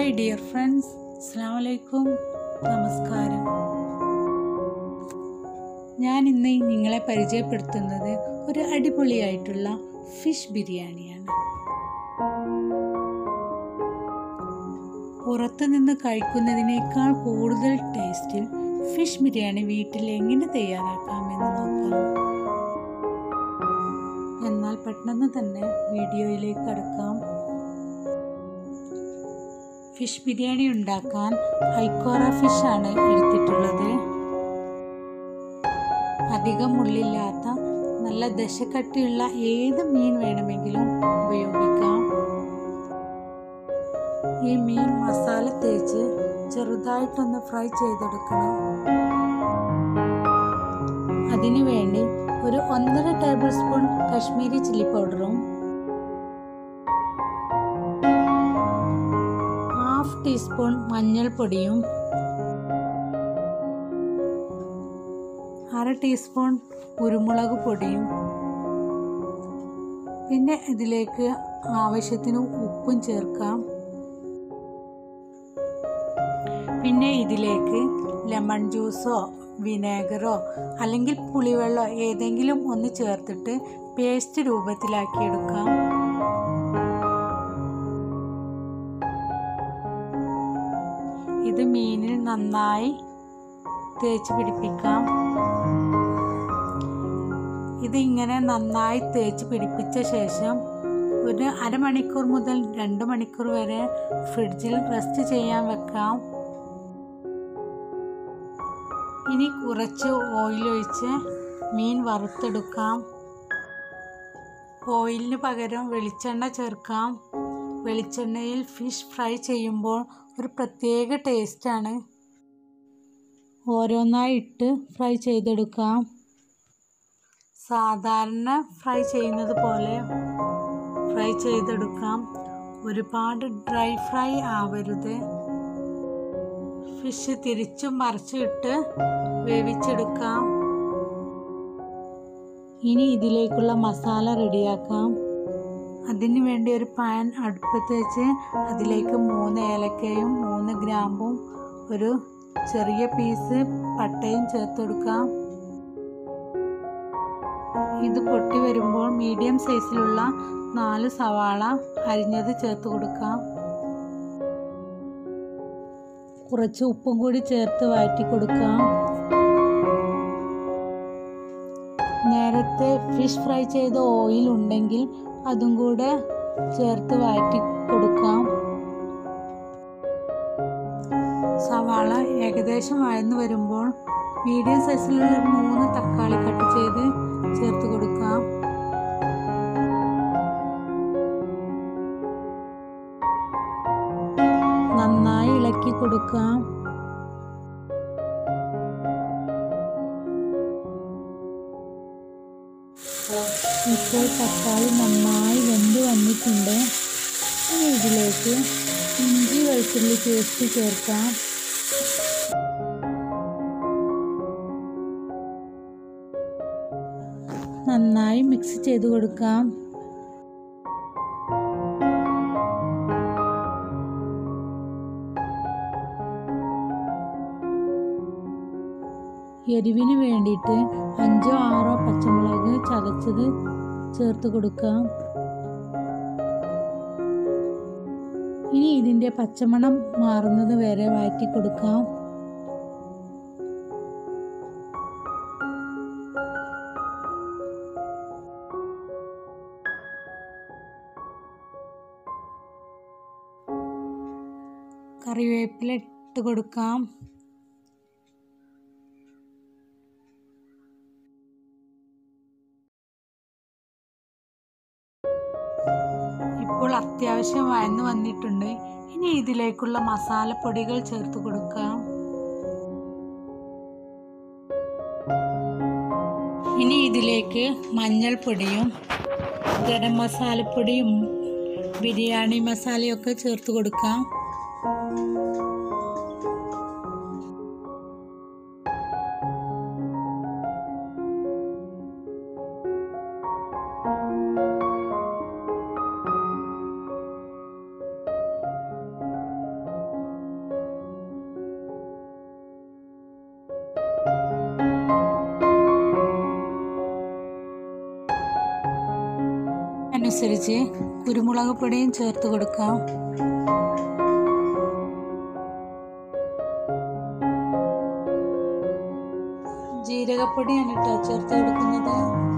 hi dear friends അസ്സാം വലൈക്കും നമസ്കാരം ഞാൻ ഇന്ന് നിങ്ങളെ പരിചയപ്പെടുത്തുന്നത് ഒരു അടിപൊളിയായിട്ടുള്ള ഫിഷ് ബിരിയാണിയാണ് പുറത്തു നിന്ന് കഴിക്കുന്നതിനേക്കാൾ കൂടുതൽ ടേസ്റ്റിൽ ഫിഷ് ബിരിയാണി വീട്ടിൽ എങ്ങനെ തയ്യാറാക്കാമെന്ന് നോക്കാം എന്നാൽ പെട്ടെന്ന് തന്നെ വീഡിയോയിലേക്ക് കടക്കാം ഫിഷ് ബിരിയാണി ഉണ്ടാക്കാൻ ഐക്കോറ ഫിഷ് ആണ് എടുത്തിട്ടുള്ളത് അധികം മുള്ളില്ലാത്ത നല്ല ദശക്കട്ടിയുള്ള ഏത് മീൻ വേണമെങ്കിലും ഉപയോഗിക്കാം ഈ മീൻ മസാല തേച്ച് ചെറുതായിട്ടൊന്ന് ഫ്രൈ ചെയ്തെടുക്കണം അതിനു വേണ്ടി ഒരു ഒന്നര ടേബിൾ സ്പൂൺ കശ്മീരി ചില്ലി പൗഡറും ഹാഫ് ടീസ്പൂൺ മഞ്ഞൾപ്പൊടിയും അര ടീസ്പൂൺ കുരുമുളക് പൊടിയും പിന്നെ ഇതിലേക്ക് ആവശ്യത്തിന് ഉപ്പും ചേർക്കാം പിന്നെ ഇതിലേക്ക് ലെമൺ ജ്യൂസോ വിനേഗറോ അല്ലെങ്കിൽ പുളിവെള്ളമോ ഏതെങ്കിലും ഒന്ന് ചേർത്തിട്ട് പേസ്റ്റ് രൂപത്തിലാക്കിയെടുക്കാം ഇത് മീനിൽ നന്നായി തേച്ച് പിടിപ്പിക്കാം ഇത് ഇങ്ങനെ നന്നായി തേച്ച് പിടിപ്പിച്ച ശേഷം ഒരു അരമണിക്കൂർ മുതൽ രണ്ട് മണിക്കൂർ വരെ ഫ്രിഡ്ജിൽ റെസ്റ്റ് ചെയ്യാൻ വെക്കാം ഇനി കുറച്ച് ഓയിൽ ഒഴിച്ച് മീൻ വറുത്തെടുക്കാം ഓയിലിന് പകരം വെളിച്ചെണ്ണ ചേർക്കാം വെളിച്ചെണ്ണയിൽ ഫിഷ് ഫ്രൈ ചെയ്യുമ്പോൾ ഒരു പ്രത്യേക ടേസ്റ്റാണ് ഓരോന്നായി ഇട്ട് ഫ്രൈ ചെയ്തെടുക്കാം സാധാരണ ഫ്രൈ ചെയ്യുന്നത് പോലെ ഫ്രൈ ചെയ്തെടുക്കാം ഒരുപാട് ഡ്രൈ ഫ്രൈ ആവരുത് ഫിഷ് തിരിച്ചും മറിച്ചിട്ട് വേവിച്ചെടുക്കാം ഇനി ഇതിലേക്കുള്ള മസാല റെഡിയാക്കാം അതിന് വേണ്ടി ഒരു പാൻ അടുപ്പത്ത് വെച്ച് അതിലേക്ക് മൂന്ന് ഏലക്കയും മൂന്ന് ഗ്രാമ്പും ഒരു ചെറിയ പീസ് പട്ടയും ചേർത്ത് കൊടുക്കാം ഇത് പൊട്ടി വരുമ്പോൾ മീഡിയം സൈസിലുള്ള നാല് സവാള അരിഞ്ഞത് ചേർത്ത് കൊടുക്കാം കുറച്ച് ഉപ്പും കൂടി ചേർത്ത് വഴറ്റി കൊടുക്കാം നേരത്തെ ഫിഷ് ഫ്രൈ ചെയ്ത ഓയിൽ ഉണ്ടെങ്കിൽ അതും കൂടെ ചേർത്ത് വഴറ്റി കൊടുക്കാം സവാള ഏകദേശം വഴന്നു വരുമ്പോൾ മീഡിയം സൈസിലുള്ള ഒരു മൂന്ന് തക്കാളി കട്ട് ചെയ്ത് ചേർത്ത് കൊടുക്കാം നന്നായി ഇളക്കി കൊടുക്കാം ഇപ്പോൾ തക്കാളി നന്നായി വെന്ത് വന്നിട്ടുണ്ട് ഇനി ഇതിലേക്ക് ഇഞ്ചി വെളുത്തുള്ളി പേസ്റ്റ് ചേർക്കാം നന്നായി മിക്സ് ചെയ്ത് കൊടുക്കാം എരിവിന് വേണ്ടിയിട്ട് അഞ്ചോ ആറോ പച്ചമുളക് ചതച്ചത് ചേർത്ത് കൊടുക്കാം ഇനി ഇതിൻ്റെ പച്ചമണം മാറുന്നത് വരെ വഴറ്റി കൊടുക്കാം കറിവേപ്പില ഇട്ട് കൊടുക്കാം ഇപ്പോൾ അത്യാവശ്യം വഴന്നു വന്നിട്ടുണ്ട് ഇനി ഇതിലേക്കുള്ള മസാലപ്പൊടികൾ ചേർത്ത് കൊടുക്കാം ഇനി ഇതിലേക്ക് മഞ്ഞൾപ്പൊടിയും ഗരം മസാലപ്പൊടിയും ബിരിയാണി മസാലയൊക്കെ ചേർത്ത് കൊടുക്കാം എരിവിനനുസരിച്ച് കുരുമുളക് പൊടിയും ചേർത്ത് കൊടുക്കാം ജീരകപ്പൊടിയാണ് കേട്ടോ ചേർത്ത് കൊടുക്കുന്നത്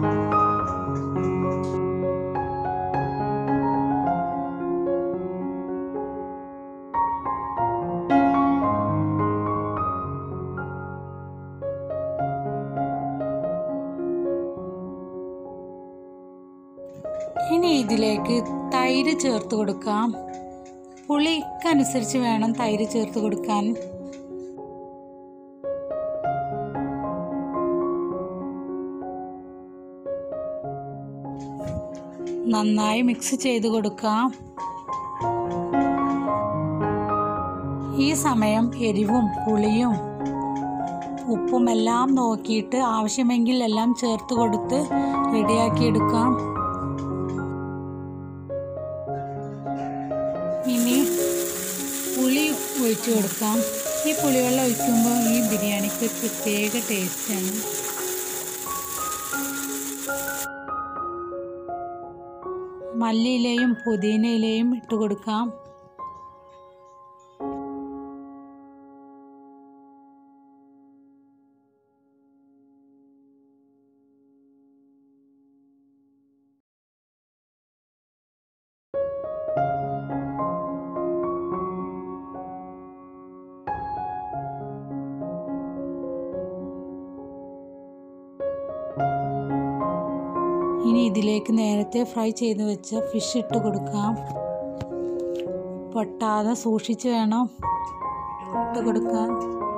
ഇനി ഇതിലേക്ക് തൈര് ചേർത്ത് കൊടുക്കാം പുളിക്കനുസരിച്ച് വേണം തൈര് ചേർത്ത് കൊടുക്കാൻ നന്നായി മിക്സ് ചെയ്ത് കൊടുക്കാം ഈ സമയം എരിവും പുളിയും ഉപ്പും എല്ലാം നോക്കിയിട്ട് ആവശ്യമെങ്കിൽ എല്ലാം ചേർത്ത് കൊടുത്ത് റെഡിയാക്കി എടുക്കാം ഇനി പുളി ഒഴിച്ചു കൊടുക്കാം ഈ പുളിവെള്ളം ഒഴിക്കുമ്പോൾ ഈ ബിരിയാണിക്ക് ഒരു പ്രത്യേക ടേസ്റ്റാണ് മല്ലിയിലയും പുതിനയിലയും ഇട്ട് കൊടുക്കാം ഇനി ഇതിലേക്ക് നേരത്തെ ഫ്രൈ ചെയ്ത് വെച്ച ഫിഷ് ഇട്ട് കൊടുക്കാം പൊട്ടാതെ സൂക്ഷിച്ച് വേണം ഇട്ട് കൊടുക്കാൻ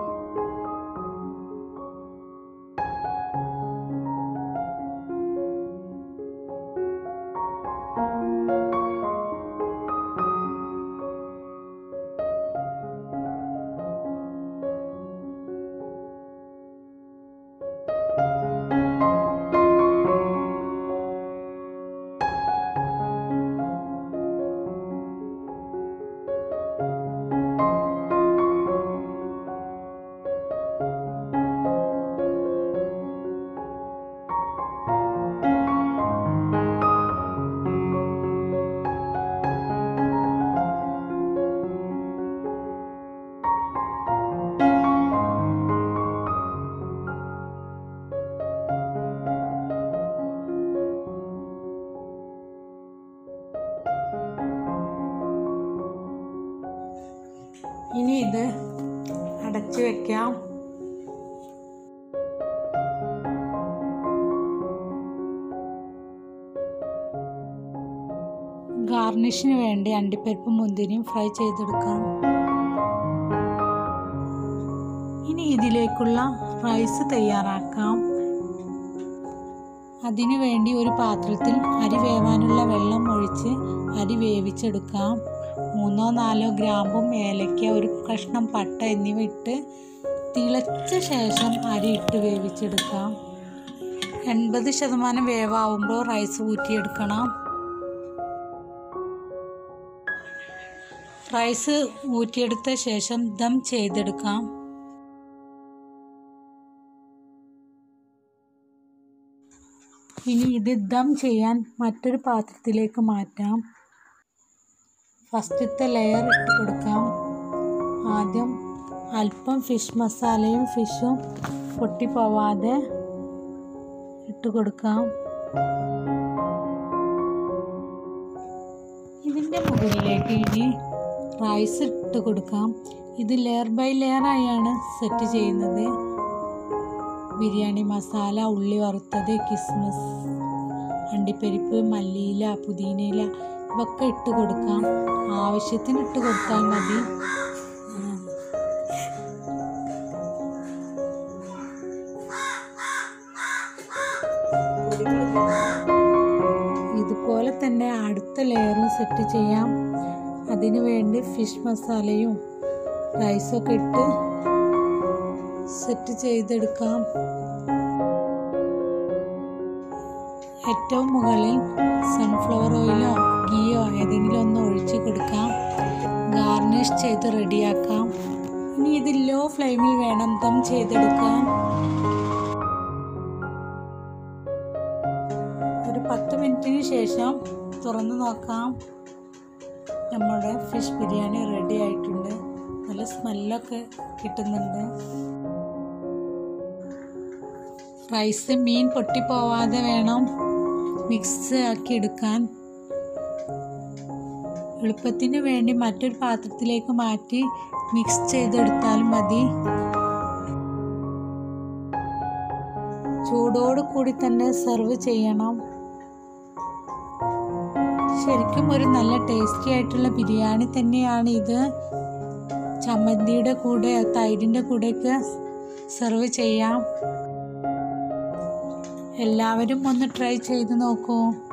ഇനി ഇത് അടച്ചു വെക്കാം ഗാർണിഷിന് വേണ്ടി അണ്ടിപ്പരിപ്പും മുന്തിരിയും ഫ്രൈ ചെയ്തെടുക്കാം ഇനി ഇതിലേക്കുള്ള റൈസ് തയ്യാറാക്കാം അതിനു വേണ്ടി ഒരു പാത്രത്തിൽ അരി വേവാനുള്ള വെള്ളം ഒഴിച്ച് അരി വേവിച്ചെടുക്കാം മൂന്നോ നാലോ ഗ്രാമ്പും ഏലക്ക ഒരു കഷ്ണം പട്ട എന്നിവ ഇട്ട് തിളച്ച ശേഷം അരി ഇട്ട് വേവിച്ചെടുക്കാം എൺപത് ശതമാനം വേവാവുമ്പോൾ റൈസ് ഊറ്റിയെടുക്കണം റൈസ് ഊറ്റിയെടുത്ത ശേഷം ദം ചെയ്തെടുക്കാം ഇനി ഇത് ദം ചെയ്യാൻ മറ്റൊരു പാത്രത്തിലേക്ക് മാറ്റാം ഫസ്റ്റത്തെ ലെയർ ഇട്ട് കൊടുക്കാം ആദ്യം അല്പം ഫിഷ് മസാലയും ഫിഷും പൊട്ടിപ്പോവാതെ ഇട്ട് കൊടുക്കാം ഇതിൻ്റെ മുകളിലേക്ക് ഇനി റൈസ് ഇട്ട് കൊടുക്കാം ഇത് ലെയർ ബൈ ലെയർ ആയാണ് സെറ്റ് ചെയ്യുന്നത് ബിരിയാണി മസാല ഉള്ളി വറുത്തത് കിസ്മസ് അണ്ടിപ്പരിപ്പ് മല്ലിയില പുതിനയില ഇവയൊക്കെ ഇട്ട് കൊടുക്കാം ആവശ്യത്തിന് ഇട്ട് കൊടുത്താൽ മതി ഇതുപോലെ തന്നെ അടുത്ത ലെയറും സെറ്റ് ചെയ്യാം അതിനു വേണ്ടി ഫിഷ് മസാലയും റൈസൊക്കെ ഇട്ട് സെറ്റ് ചെയ്തെടുക്കാം ഏറ്റവും മുകളിൽ സൺഫ്ലവർ ഓയിലോ ഗീയോ ഏതെങ്കിലും ഒന്ന് ഒഴിച്ച് കൊടുക്കാം ഗാർണിഷ് ചെയ്ത് റെഡിയാക്കാം ഇനി ഇത് ലോ ഫ്ലെയിമിൽ വേണം ദം ചെയ്തെടുക്കാൻ ഒരു പത്ത് മിനിറ്റിന് ശേഷം തുറന്ന് നോക്കാം നമ്മുടെ ഫിഷ് ബിരിയാണി റെഡി ആയിട്ടുണ്ട് നല്ല സ്മെല്ലൊക്കെ കിട്ടുന്നുണ്ട് റൈസ് മീൻ പൊട്ടിപ്പോവാതെ വേണം മിക്സ് ആക്കി എടുക്കാൻ എളുപ്പത്തിന് വേണ്ടി മറ്റൊരു പാത്രത്തിലേക്ക് മാറ്റി മിക്സ് ചെയ്തെടുത്താലും മതി ചൂടോട് കൂടി തന്നെ സെർവ് ചെയ്യണം ശരിക്കും ഒരു നല്ല ടേസ്റ്റി ആയിട്ടുള്ള ബിരിയാണി തന്നെയാണ് ഇത് ചമ്മന്തിയുടെ കൂടെ തൈരിൻ്റെ കൂടെയൊക്കെ സെർവ് ചെയ്യാം എല്ലാവരും ഒന്ന് ട്രൈ ചെയ്ത് നോക്കൂ